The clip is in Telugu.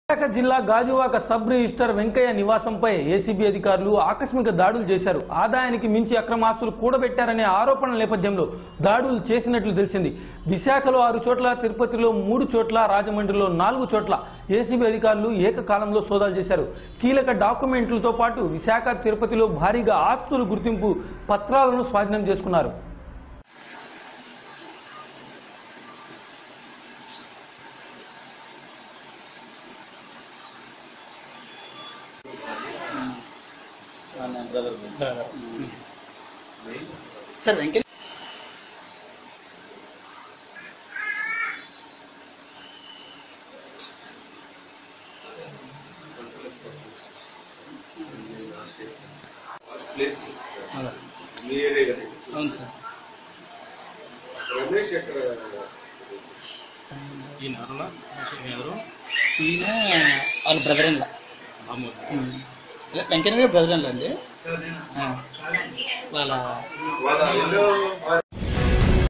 విశాఖ జిల్లా గాజువాక సబ్ రిజిస్టర్ వెంకయ్య నివాసంపై ఏసీబీ అధికారులు ఆకస్మిక దాడులు చేశారు ఆదాయానికి మించి అక్రమాస్తులు కూడబెట్టారనే ఆరోపణల నేపథ్యంలో దాడులు చేసినట్లు తెలిసింది విశాఖలో ఆరు చోట్ల తిరుపతిలో మూడు చోట్ల రాజమండ్రిలో నాలుగు చోట్ల ఏసీబీ అధికారులు ఏకకాలంలో సోదాలు చేశారు కీలక డాక్యుమెంట్లతో పాటు విశాఖ తిరుపతిలో భారీగా ఆస్తుల గుర్తింపు పత్రాలను స్వాధీనం చేసుకున్నారు సార్ వెంకయ్య ప్లేస్ అవునా మీ ఏరియా కదా అవును సార్ రమేష్ ఎక్కడ ఈయన ఎవరన్నా? ఎవరు ఈయన వాళ్ళ బ్రదర్ ఇన్ అమ్మోరు. వెంకయ్య బ్రదర్ ఇన్ అండి ఆ. వాళ్ళ వాళ్ళ ఇల్లు